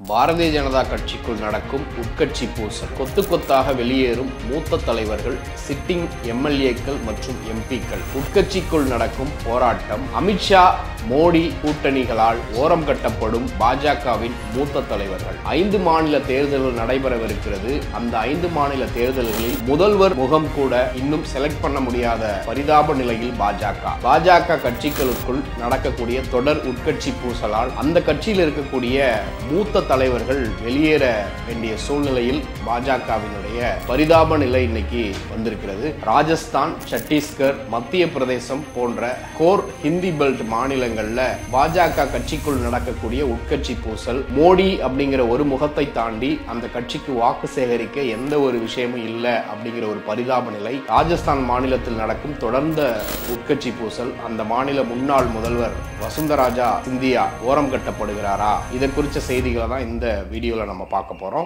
பாரதிய ஜனதா கட்சிக்குள் நடக்கும் உட்கட்சி பூசல் கொத்து கொத்தாக வெளியேறும் மூத்த தலைவர்கள் சிட்டிங் எம்எல்ஏக்கள் மற்றும் எம்பிக்கள் உட்கட்சிக்குள் நடக்கும் போராட்டம் அமித்ஷா மோடி கூட்டணிகளால் ஓரம் கட்டப்படும் பாஜகவின் மூத்த தலைவர்கள் ஐந்து மாநில தேர்தல்கள் நடைபெறவிருக்கிறது அந்த ஐந்து மாநில தேர்தல்களில் முதல்வர் முகம் கூட இன்னும் செலக்ட் பண்ண முடியாத பரிதாப நிலையில் பாஜக பாஜக கட்சிகளுக்குள் நடக்கக்கூடிய தொடர் உட்கட்சி பூசலால் அந்த கட்சியில் இருக்கக்கூடிய மூத்த தலைவர்கள் வெளியேற வேண்டிய சூழ்நிலையில் பாஜகவினுடைய பரிதாப நிலை இன்னைக்கு வந்திருக்கிறது ராஜஸ்தான் சத்தீஸ்கர் மத்திய பிரதேசம் போன்ற கோர் ஹிந்தி பெல்ட் மாநிலங்கள்ல பாஜக கட்சிக்குள் நடக்கக்கூடிய உட்கட்சி பூசல் மோடி அப்படிங்கிற ஒரு முகத்தை தாண்டி அந்த கட்சிக்கு வாக்கு சேகரிக்க எந்த ஒரு விஷயமும் இல்லை அப்படிங்கிற ஒரு பரிதாப நிலை ராஜஸ்தான் மாநிலத்தில் நடக்கும் தொடர்ந்த உட்கட்சி பூசல் அந்த மாநில முன்னாள் முதல்வர் வசுந்தராஜா சிந்தியா ஓரம் கட்டப்படுகிறாரா இதை குறித்த செய்திகளை தான் இந்த வீடியோவில் நம்ம பார்க்க போகிறோம்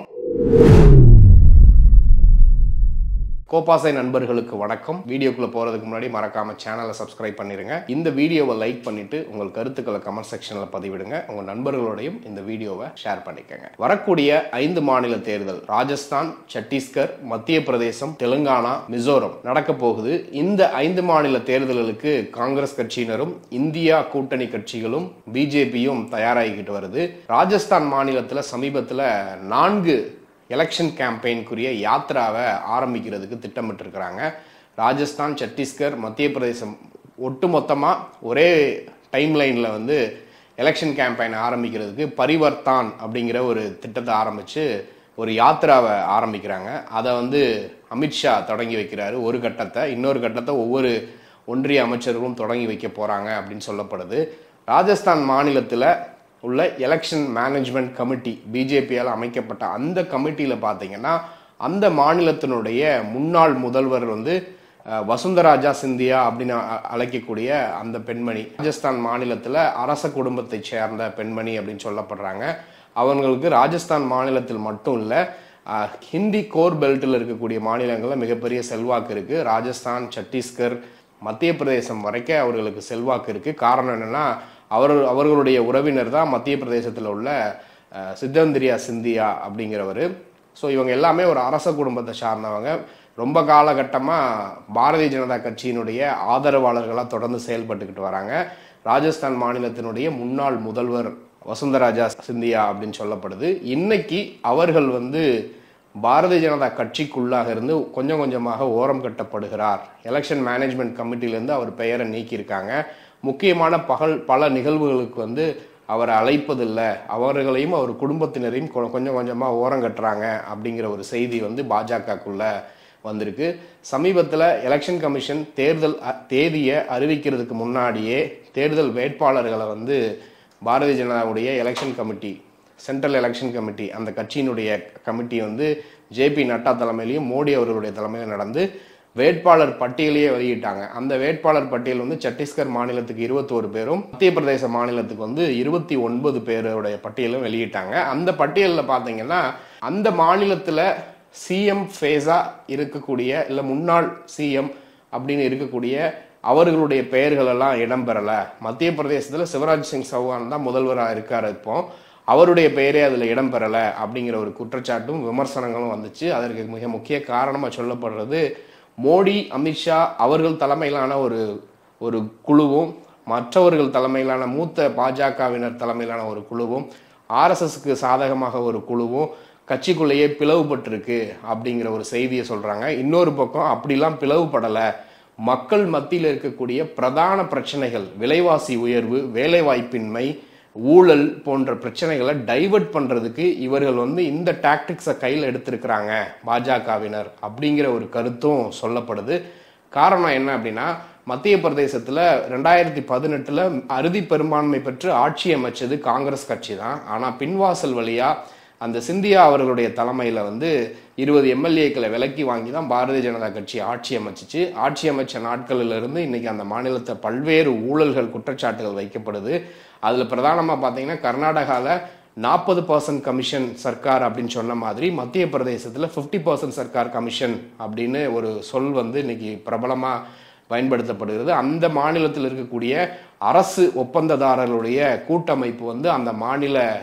கோபாசை நண்பர்களுக்கு வணக்கம் வீடியோக்குள்ள போறதுக்கு முன்னாடி மறக்காம சேனலை சப்ஸ்கிரைப் பண்ணிருங்க இந்த வீடியோவை லைக் பண்ணிட்டு உங்கள் கருத்துக்களை கமெண்ட் செக்ஷன்ல பதிவிடுங்க உங்க நண்பர்களோடையும் இந்த வீடியோவை ஷேர் பண்ணிக்கங்க வரக்கூடிய ஐந்து மாநில தேர்தல் ராஜஸ்தான் சத்தீஸ்கர் மத்திய பிரதேசம் தெலுங்கானா மிசோரம் நடக்க போகுது இந்த ஐந்து மாநில தேர்தல்களுக்கு காங்கிரஸ் கட்சியினரும் இந்தியா கூட்டணி கட்சிகளும் பிஜேபியும் தயாராகிக்கிட்டு வருது ராஜஸ்தான் மாநிலத்துல சமீபத்துல நான்கு எலெக்ஷன் கேம்பெயின்குரிய யாத்ராவை ஆரம்பிக்கிறதுக்கு திட்டமிட்டிருக்கிறாங்க ராஜஸ்தான் சத்தீஸ்கர் மத்திய பிரதேசம் ஒட்டு மொத்தமாக ஒரே டைம் லைனில் வந்து எலெக்ஷன் கேம்பெயின் ஆரம்பிக்கிறதுக்கு பரிவர்த்தான் அப்படிங்கிற ஒரு திட்டத்தை ஆரம்பித்து ஒரு யாத்ராவை ஆரம்பிக்கிறாங்க அதை வந்து அமித்ஷா தொடங்கி வைக்கிறாரு ஒரு கட்டத்தை இன்னொரு கட்டத்தை ஒவ்வொரு ஒன்றிய அமைச்சர்களும் தொடங்கி வைக்க போகிறாங்க அப்படின்னு சொல்லப்படுது ராஜஸ்தான் மாநிலத்தில் உள்ள எலெக்ஷன் மேனேஜ்மெண்ட் கமிட்டி பிஜேபியால் அமைக்கப்பட்ட அந்த கமிட்டியில் பார்த்தீங்கன்னா அந்த மாநிலத்தினுடைய முன்னாள் முதல்வர் வந்து அஹ், வசுந்தராஜா சிந்தியா அப்படின்னு அ- அழைக்கக்கூடிய அந்த பெண்மணி ராஜஸ்தான் மாநிலத்தில் அரச குடும்பத்தைச் சேர்ந்த பெண்மணி அப்படின்னு சொல்லப்படுறாங்க அவங்களுக்கு ராஜஸ்தான் மாநிலத்தில் மட்டும் இல்லை அஹ், ஹிந்தி கோர் பெல்ட்டில் இருக்கக்கூடிய மாநிலங்களில் மிகப்பெரிய செல்வாக்கு இருக்குது ராஜஸ்தான் சத்தீஸ்கர் மத்திய பிரதேசம் வரைக்கும் அவர்களுக்கு செல்வாக்கு இருக்குது காரணம் என்னென்னா அவர் அவர்களுடைய உறவினர் தான் மத்திய பிரதேசத்தில் உள்ள அஹ், சித்தந்திரியா சிந்தியா அப்படிங்கிறவர் ஸோ இவங்க எல்லாமே ஒரு அரச குடும்பத்தை சார்ந்தவங்க ரொம்ப காலகட்டமாக பாரதிய ஜனதா கட்சியினுடைய ஆதரவாளர்களாக தொடர்ந்து செயல்பட்டுக்கிட்டு வராங்க ராஜஸ்தான் மாநிலத்தினுடைய முன்னாள் முதல்வர் வசுந்தராஜா சிந்தியா அப்படின்னு சொல்லப்படுது இன்னைக்கு அவர்கள் வந்து பாரதிய ஜனதா கட்சிக்குள்ளாக இருந்து கொஞ்சம் கொஞ்சமாக ஓரம் கட்டப்படுகிறார் எலெக்ஷன் மேனேஜ்மெண்ட் கமிட்டியிலேருந்து அவர் பெயரை நீக்கியிருக்காங்க முக்கியமான பகல் பல நிகழ்வுகளுக்கு வந்து அவரை அழைப்பதில்லை அவர்களையும் அவர் குடும்பத்தினரையும் கொ- கொஞ்சம் கொஞ்சமாக ஓரம் கட்டுறாங்க அப்படிங்கிற ஒரு செய்தி வந்து பாஜகக்குள்ள வந்திருக்கு சமீபத்தில் எலெக்ஷன் கமிஷன் தேர்தல் அ- தேதியை அறிவிக்கிறதுக்கு முன்னாடியே தேர்தல் வேட்பாளர்களை வந்து பாரதிய ஜனதாவுடைய election committee central election committee அந்த கட்சியினுடைய கமிட்டி வந்து ஜேபி நட்டா தலைமையிலையும் மோடி அவர்களுடைய தலைமையில் நடந்து வேட்பாளர் பட்டியலையே வெளியிட்டாங்க அந்த வேட்பாளர் பட்டியல் வந்து சத்தீஸ்கர் மாநிலத்துக்கு இருபத்தோரு பேரும் மத்திய பிரதேச மாநிலத்துக்கு வந்து இருபத்தி ஒன்பது பேருடைய பட்டியலும் வெளியிட்டாங்க அந்த பட்டியலில் பார்த்தீங்கன்னா அந்த மாநிலத்தில் சிஎம் ஃபேஸா இருக்கக்கூடிய இல்லை முன்னாள் சிஎம் அப்படின்னு இருக்கக்கூடிய அவர்களுடைய பெயர்கள் எல்லாம் இடம்பெறல மத்திய பிரதேசத்தில் சிவராஜ் சிங் சௌஹான் தான் முதல்வராக இருக்காரு இப்போ அவருடைய பெயரே அதில் இடம்பெறல அப்படிங்கிற ஒரு குற்றச்சாட்டும் விமர்சனங்களும் வந்துச்சு அதற்கு மிக முக்கிய காரணமாக சொல்லப்படுறது மோடி அமித்ஷா அவர்கள் தலைமையிலான ஒரு ஒரு குழுவும் மற்றவர்கள் தலைமையிலான மூத்த பாஜகவினர் தலைமையிலான ஒரு குழுவும் ஆர்எஸ்எஸ்க்கு சாதகமாக ஒரு குழுவும் கட்சிக்குள்ளேயே பிளவுபட்டிருக்கு அப்படிங்கிற ஒரு செய்தியை சொல்றாங்க இன்னொரு பக்கம் அப்படிலாம் பிளவுபடலை மக்கள் மத்தியில் இருக்கக்கூடிய பிரதான பிரச்சனைகள் விலைவாசி உயர்வு வேலைவாய்ப்பின்மை ஊழல் போன்ற பிரச்சனைகளை டைவர்ட் பண்றதுக்கு இவர்கள் வந்து இந்த டாக்டிக்ஸை கையில் எடுத்திருக்கிறாங்க பாஜகவினர் அப்படிங்கிற ஒரு கருத்தும் சொல்லப்படுது காரணம் என்ன அப்படின்னா மத்திய பிரதேசத்தில் ரெண்டாயிரத்தி பதினெட்டில் அறுதி பெரும்பான்மை பெற்று ஆட்சி அமைச்சது காங்கிரஸ் கட்சி தான் ஆனால் பின்வாசல் வழியா அந்த சிந்தியா அவர்களுடைய தலைமையில் வந்து இருபது எம்எல்ஏக்களை விலக்கி வாங்கி தான் பாரதிய ஜனதா கட்சி ஆட்சி அமைச்சிச்சு ஆட்சி அமைச்ச நாட்களிலிருந்து இன்னைக்கு அந்த மாநிலத்தை பல்வேறு ஊழல்கள் குற்றச்சாட்டுகள் வைக்கப்படுது அதில் பிரதானமாக பார்த்தீங்கன்னா கர்நாடகாவில் நாற்பது பர்சன்ட் கமிஷன் சர்க்கார் அப்படின்னு சொன்ன மாதிரி மத்திய பிரதேசத்தில் ஃபிஃப்டி பர்சன்ட் சர்க்கார் கமிஷன் அப்படின்னு ஒரு சொல் வந்து இன்னைக்கு பிரபலமாக பயன்படுத்தப்படுகிறது அந்த மாநிலத்தில் இருக்கக்கூடிய அரசு ஒப்பந்ததாரர்களுடைய கூட்டமைப்பு வந்து அந்த மாநில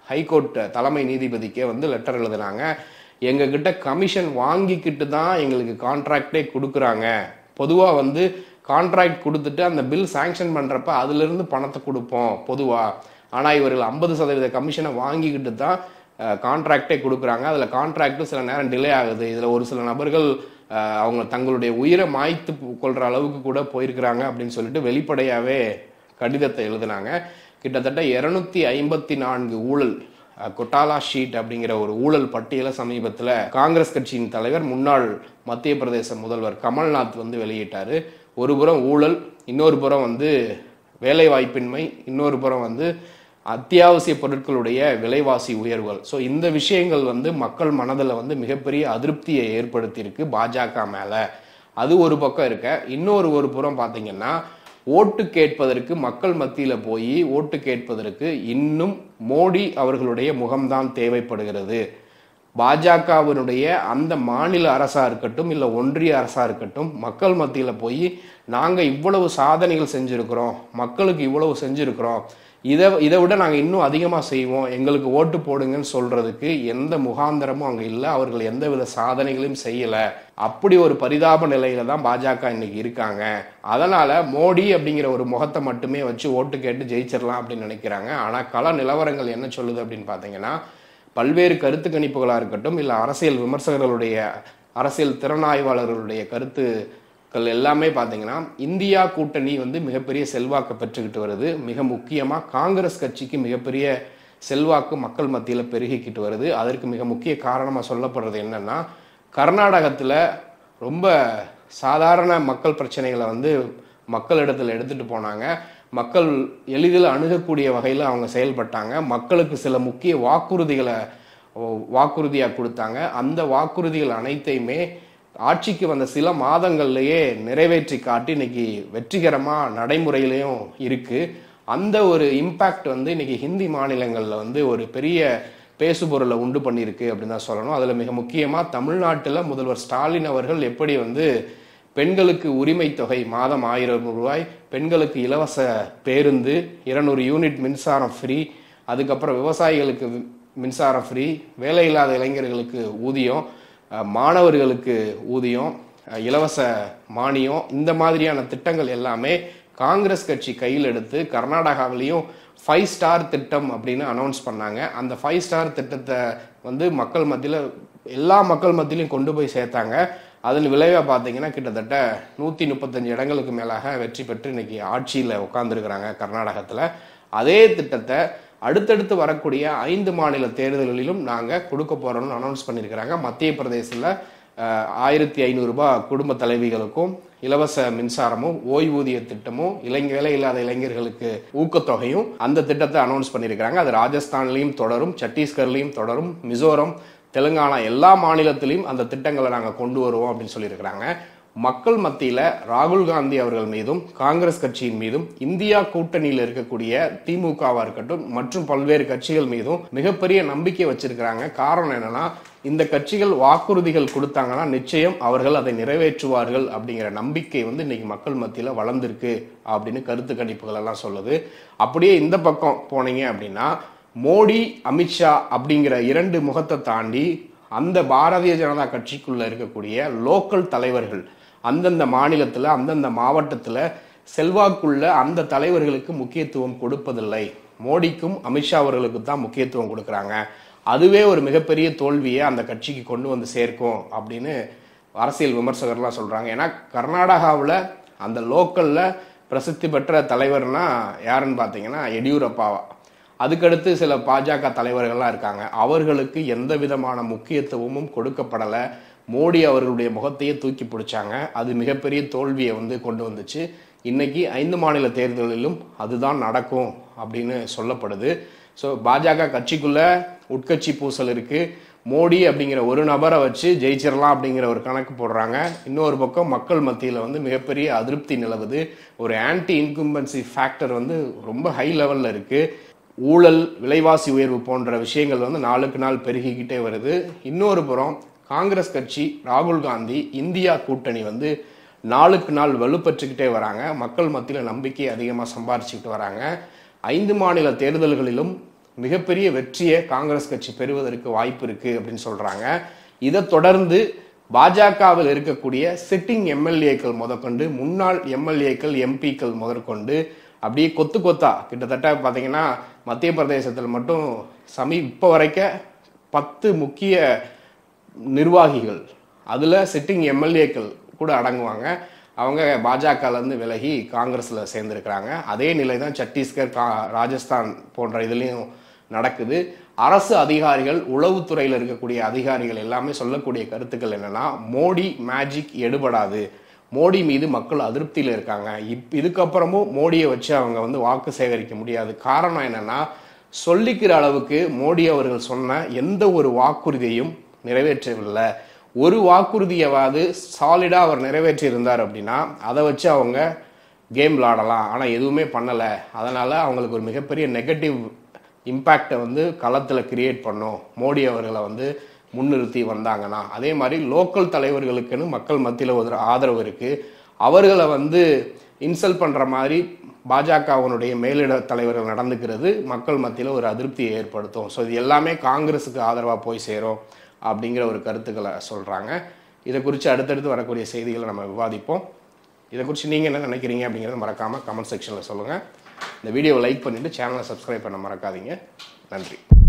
ஹைகோர்ட் தலைமை நீதிபதிக்கே வந்து லெட்டர் எழுதுனாங்க எங்ககிட்ட கமிஷன் வாங்கிக்கிட்டு தான் எங்களுக்கு கான்ட்ராக்டே கொடுக்குறாங்க பொதுவாக வந்து கான்ட்ராக்ட் கொடுத்துட்டு அந்த பில் சாங்ஷன் பண்ணுறப்ப அதுலேருந்து பணத்தை கொடுப்போம் பொதுவாக ஆனால் இவர்கள் ஐம்பது சதவீத கமிஷனை வாங்கிக்கிட்டு தான் கான்ட்ராக்டே கொடுக்குறாங்க அதில் கான்ட்ராக்டும் சில நேரம் டிலே ஆகுது இதில் ஒரு சில நபர்கள் அஹ், அவங்க தங்களுடைய உயிரை மாய்த்து கொள்கிற அளவுக்கு கூட போயிருக்கிறாங்க அப்படின்னு சொல்லிட்டு வெளிப்படையாகவே கடிதத்தை எழுதினாங்க கிட்டத்தட்ட இருநூத்தி ஐம்பத்தி நான்கு ஊழல் அஹ், கொட்டாலா ஷீட் அப்படிங்கிற ஒரு ஊழல் பட்டியலை சமீபத்தில் காங்கிரஸ் கட்சியின் தலைவர் முன்னாள் மத்திய பிரதேச முதல்வர் கமல்நாத் வந்து வெளியிட்டாரு ஒரு புறம் ஊழல் இன்னொரு புறம் வந்து வேலை வாய்ப்பின்மை இன்னொரு புறம் வந்து அத்தியாவசிய பொருட்களுடைய விலைவாசி உயர்வுகள் ஸோ இந்த விஷயங்கள் வந்து மக்கள் மனதில் வந்து மிகப்பெரிய அதிருப்தியை ஏற்படுத்தியிருக்கு பாஜக மேலே அது ஒரு பக்கம் இருக்க இன்னொரு ஒரு புறம் பார்த்தீங்கன்னா ஓட்டு கேட்பதற்கு மக்கள் மத்தியில் போய் ஓட்டு கேட்பதற்கு இன்னும் மோடி அவர்களுடைய முகம்தான் தேவைப்படுகிறது பாஜகவினுடைய அந்த மாநில அரசா இருக்கட்டும் இல்லை ஒன்றிய அரசா இருக்கட்டும் மக்கள் மத்தியில் போய் நாங்கள் இவ்வளவு சாதனைகள் செஞ்சுருக்கிறோம் மக்களுக்கு இவ்வளவு செஞ்சுருக்கிறோம் இதை இதை விட நாங்கள் இன்னும் அதிகமாக செய்வோம் எங்களுக்கு ஓட்டு போடுங்கன்னு சொல்றதுக்கு எந்த முகாந்திரமும் அங்கே இல்லை அவர்கள் எந்தவித சாதனைகளையும் செய்யலை அப்படி ஒரு பரிதாப நிலையில தான் பாஜக இன்னைக்கு இருக்காங்க அதனால மோடி அப்படிங்கிற ஒரு முகத்தை மட்டுமே வச்சு ஓட்டு கேட்டு ஜெயிச்சிடலாம் அப்படின்னு நினைக்கிறாங்க ஆனால் கள நிலவரங்கள் என்ன சொல்லுது அப்படின்னு பார்த்தீங்கன்னா பல்வேறு கருத்து கணிப்புகளாக இருக்கட்டும் இல்லை அரசியல் விமர்சகர்களுடைய அரசியல் திறனாய்வாளர்களுடைய கருத்துக்கள் எல்லாமே பார்த்தீங்கன்னா இந்தியா கூட்டணி வந்து மிகப்பெரிய செல்வாக்கு பெற்றுக்கிட்டு வருது மிக முக்கியமாக காங்கிரஸ் கட்சிக்கு மிகப்பெரிய செல்வாக்கு மக்கள் மத்தியில் பெருகிக்கிட்டு வருது அதற்கு மிக முக்கிய காரணமாக சொல்லப்படுறது என்னன்னா கர்நாடகத்தில் ரொம்ப சாதாரண மக்கள் பிரச்சனைகளை வந்து மக்களிடத்தில் எடுத்துட்டு போனாங்க மக்கள் எளிதில் அணுகக்கூடிய வகையில் அவங்க செயல்பட்டாங்க மக்களுக்கு சில முக்கிய வாக்குறுதிகளை வாக்குறுதியாக கொடுத்தாங்க அந்த வாக்குறுதிகள் அனைத்தையுமே ஆட்சிக்கு வந்த சில மாதங்கள்லயே நிறைவேற்றி காட்டி இன்னைக்கு வெற்றிகரமாக நடைமுறையிலையும் இருக்கு அந்த ஒரு இம்பேக்ட் வந்து இன்னைக்கு ஹிந்தி மாநிலங்களில் வந்து ஒரு பெரிய பேசுபொருளை உண்டு பண்ணியிருக்கு அப்படின்னு தான் சொல்லணும் அதில் மிக முக்கியமாக தமிழ்நாட்டில் முதல்வர் ஸ்டாலின் அவர்கள் எப்படி வந்து பெண்களுக்கு உரிமை தொகை மாதம் ஆயிரம் ரூபாய் பெண்களுக்கு இலவச பேருந்து இருநூறு யூனிட் மின்சாரம் ஃப்ரீ அதுக்கப்புறம் விவசாயிகளுக்கு வி- மின்சாரம் ஃப்ரீ வேலையில்லாத இளைஞர்களுக்கு ஊதியம் அஹ், மாணவர்களுக்கு ஊதியம் அஹ், இலவச மானியம் இந்த மாதிரியான திட்டங்கள் எல்லாமே காங்கிரஸ் கட்சி கையில் எடுத்து கர்நாடகாவிலையும் ஃபைவ் ஸ்டார் திட்டம் அப்படின்னு அனௌன்ஸ் பண்ணாங்க அந்த ஃபைவ் ஸ்டார் திட்டத்தை வந்து மக்கள் மத்தியில் எல்லா மக்கள் மத்தியிலையும் கொண்டு போய் சேர்த்தாங்க அதன் விளைவாக பார்த்தீங்கன்னா கிட்டத்தட்ட நூற்றி முப்பத்தஞ்சு இடங்களுக்கு மேலாக வெற்றி பெற்று இன்னைக்கு ஆட்சியில் உட்காந்துருக்குறாங்க கர்நாடகத்தில் அதே திட்டத்தை அடுத்தடுத்து வரக்கூடிய ஐந்து மாநில தேர்தல்களிலும் நாங்கள் கொடுக்க போகிறோம்னு அனௌன்ஸ் பண்ணியிருக்கிறாங்க மத்திய பிரதேசத்தில் ஆயிரத்தி ஐநூறுரூபா குடும்ப தலைவிகளுக்கும் இலவச மின்சாரமும் ஓய்வூதிய திட்டமும் இளைஞ வேலை இல்லாத இளைஞர்களுக்கு ஊக்கத்தொகையும் அந்த திட்டத்தை அனௌன்ஸ் பண்ணியிருக்கிறாங்க அது ராஜஸ்தான்லையும் தொடரும் சத்தீஸ்கர்லையும் தொடரும் மிசோரம் தெலுங்கானா எல்லா மாநிலத்திலையும் அந்த திட்டங்களை நாங்கள் கொண்டு வருவோம் அப்படின்னு சொல்லியிருக்கிறாங்க மக்கள் மத்தியில் ராகுல் காந்தி அவர்கள் மீதும் காங்கிரஸ் கட்சியின் மீதும் இந்தியா கூட்டணியில் இருக்கக்கூடிய திமுகவா இருக்கட்டும் மற்றும் பல்வேறு கட்சிகள் மீதும் மிகப்பெரிய நம்பிக்கை வச்சிருக்கிறாங்க காரணம் என்னன்னா இந்த கட்சிகள் வாக்குறுதிகள் கொடுத்தாங்கன்னா நிச்சயம் அவர்கள் அதை நிறைவேற்றுவார்கள் அப்படிங்கிற நம்பிக்கை வந்து இன்னைக்கு மக்கள் மத்தியில் வளர்ந்திருக்கு அப்படின்னு கருத்து கணிப்புகள் எல்லாம் சொல்லுது அப்படியே இந்த பக்கம் போனீங்க அப்படின்னா மோடி அமித்ஷா அப்படிங்கிற இரண்டு முகத்தை தாண்டி அந்த பாரதிய ஜனதா கட்சிக்குள்ள இருக்கக்கூடிய லோக்கல் தலைவர்கள் அந்தந்த மாநிலத்தில் அந்தந்த மாவட்டத்தில் செல்வாக்குள்ள அந்த தலைவர்களுக்கு முக்கியத்துவம் கொடுப்பதில்லை மோடிக்கும் அமித்ஷா அவர்களுக்கு தான் முக்கியத்துவம் கொடுக்குறாங்க அதுவே ஒரு மிகப்பெரிய தோல்வியை அந்த கட்சிக்கு கொண்டு வந்து சேர்க்கும் அப்படின்னு அரசியல் விமர்சகர்லாம் சொல்றாங்க ஏன்னா கர்நாடகாவில் அந்த லோக்கல்ல பிரசித்தி பெற்ற தலைவர்னா யாருன்னு பார்த்தீங்கன்னா எடியூரப்பாவா அதுக்கடுத்து சில பாஜக தலைவர்கள்லாம் இருக்காங்க அவர்களுக்கு எந்த விதமான முக்கியத்துவமும் கொடுக்கப்படலை மோடி அவர்களுடைய முகத்தையே தூக்கி பிடிச்சாங்க அது மிகப்பெரிய தோல்வியை வந்து கொண்டு வந்துச்சு இன்னைக்கு ஐந்து மாநில தேர்தலிலும் அதுதான் நடக்கும் அப்படின்னு சொல்லப்படுது ஸோ பாஜக கட்சிக்குள்ள உட்கட்சி பூசல் இருக்கு மோடி அப்படிங்கிற ஒரு நபரை வச்சு ஜெயிச்சிடலாம் அப்படிங்கிற ஒரு கணக்கு போடுறாங்க இன்னொரு பக்கம் மக்கள் மத்தியில் வந்து மிகப்பெரிய அதிருப்தி நிலவுது ஒரு ஆன்டி இன்கும்பன்சி ஃபேக்டர் வந்து ரொம்ப ஹை லெவலில் இருக்கு ஊழல் விலைவாசி உயர்வு போன்ற விஷயங்கள் வந்து நாளுக்கு நாள் பெருகிக்கிட்டே வருது இன்னொரு புறம் காங்கிரஸ் கட்சி ராகுல் காந்தி இந்தியா கூட்டணி வந்து நாளுக்கு நாள் வலுப்பெற்றுக்கிட்டே வராங்க மக்கள் மத்தியில் நம்பிக்கை அதிகமாக சம்பாரிச்சுக்கிட்டு வராங்க ஐந்து மாநில தேர்தல்களிலும் மிகப்பெரிய வெற்றியை காங்கிரஸ் கட்சி பெறுவதற்கு வாய்ப்பு இருக்கு அப்படின்னு சொல்றாங்க இதை தொடர்ந்து பாஜகவில் இருக்கக்கூடிய சிட்டிங் எம்எல்ஏக்கள் முதற்கொண்டு முன்னாள் எம்எல்ஏக்கள் எம்பிக்கள் முதற்கொண்டு அப்படியே கொத்து கொத்தா கிட்டத்தட்ட பார்த்தீங்கன்னா மத்திய பிரதேசத்தில் மட்டும் சமீ இப்போ வரைக்கும் பத்து முக்கிய நிர்வாகிகள் அதில் சிட்டிங் எம்எல்ஏக்கள் கூட அடங்குவாங்க அவங்க பாஜகலேருந்து விலகி காங்கிரஸில் சேர்ந்துருக்கிறாங்க அதே நிலை தான் சத்தீஸ்கர் கா ராஜஸ்தான் போன்ற இதுலேயும் நடக்குது அரசு அதிகாரிகள் உளவுத்துறையில் இருக்கக்கூடிய அதிகாரிகள் எல்லாமே சொல்லக்கூடிய கருத்துக்கள் என்னன்னா மோடி மேஜிக் எடுபடாது மோடி மீது மக்கள் அதிருப்தியில் இருக்காங்க இப் இதுக்கப்புறமும் மோடியை வச்சு அவங்க வந்து வாக்கு சேகரிக்க முடியாது காரணம் என்னன்னா சொல்லிக்கிற அளவுக்கு மோடி அவர்கள் சொன்ன எந்த ஒரு வாக்குறுதியையும் நிறைவேற்றவில்லை ஒரு வாக்குறுதியவாது சாலிடாக அவர் நிறைவேற்றி இருந்தார் அப்படின்னா அதை வச்சு அவங்க கேம் விளாடலாம் ஆனால் எதுவுமே பண்ணலை அதனால் அவங்களுக்கு ஒரு மிகப்பெரிய நெகட்டிவ் இம்பேக்டை வந்து களத்தில் கிரியேட் பண்ணும் மோடி அவர்களை வந்து முன்னிறுத்தி வந்தாங்கன்னா அதே மாதிரி லோக்கல் தலைவர்களுக்குன்னு மக்கள் மத்தியில் ஒரு ஆதரவு இருக்குது அவர்களை வந்து இன்சல்ட் பண்ணுற மாதிரி பாஜகவனுடைய மேலிட தலைவர்கள் நடந்துக்கிறது மக்கள் மத்தியில் ஒரு அதிருப்தியை ஏற்படுத்தும் ஸோ இது எல்லாமே காங்கிரஸுக்கு ஆதரவாக போய் சேரும் அப்படிங்கிற ஒரு கருத்துக்களை சொல்கிறாங்க இதை குறித்து அடுத்தடுத்து வரக்கூடிய செய்திகளை நம்ம விவாதிப்போம் இதை குறித்து நீங்கள் என்ன நினைக்கிறீங்க அப்படிங்கிறத மறக்காமல் கமெண்ட் செக்ஷனில் சொல்லுங்கள் இந்த வீடியோவை லைக் பண்ணிவிட்டு சேனலை சப்ஸ்கிரைப் பண்ண மறக்காதீங்க நன்றி